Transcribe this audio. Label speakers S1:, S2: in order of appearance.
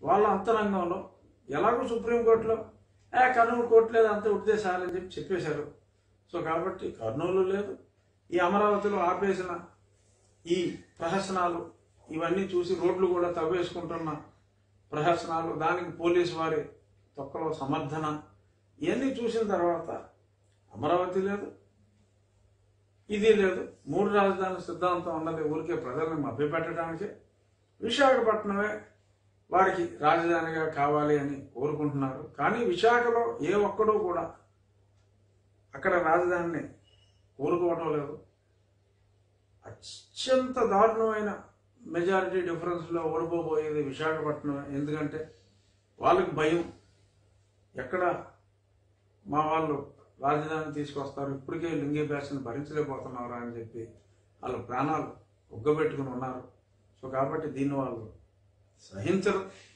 S1: వాళ్ళ అంతరంగంలో ఎలాగో సుప్రీంకోర్టులో ఏ కర్నూలు కోర్టు లేదు అంతే ఉద్దేశాలని చెప్పి చెప్పేశారు సో కాబట్టి కర్నూలు లేదు ఈ అమరావతిలో ఆపేసిన ఈ ప్రహసనాలు ఇవన్నీ చూసి రోడ్లు కూడా తవ్వేసుకుంటున్న ప్రహసనాలు దానికి పోలీసు వారి తొక్కలో సమర్థన ఇవన్నీ చూసిన తర్వాత అమరావతి లేదు ఇది లేదు మూడు రాజధానుల సిద్ధాంతం ఉన్నది ఊరికే ప్రజలను మభ్యపెట్టడానికే విశాఖపట్నమే వారికి రాజధానిగా కావాలి అని కోరుకుంటున్నారు కానీ విశాఖలో ఏ ఒక్కడూ కూడా అక్కడ రాజధానిని కోరుకోవటం లేదు అత్యంత దారుణమైన మెజారిటీ డిఫరెన్స్లో ఓడిపోబోయేది విశాఖపట్నం ఎందుకంటే వాళ్ళకి భయం ఎక్కడ మా వాళ్ళు రాజధాని తీసుకొస్తారు ఇప్పటికే లింగి బ్యాచ్ని భరించలేకపోతున్నారు అని చెప్పి వాళ్ళ ప్రాణాలు ఉగ్గబెట్టుకుని ఉన్నారు సో కాబట్టి దీన్ని వాళ్ళు సహించరు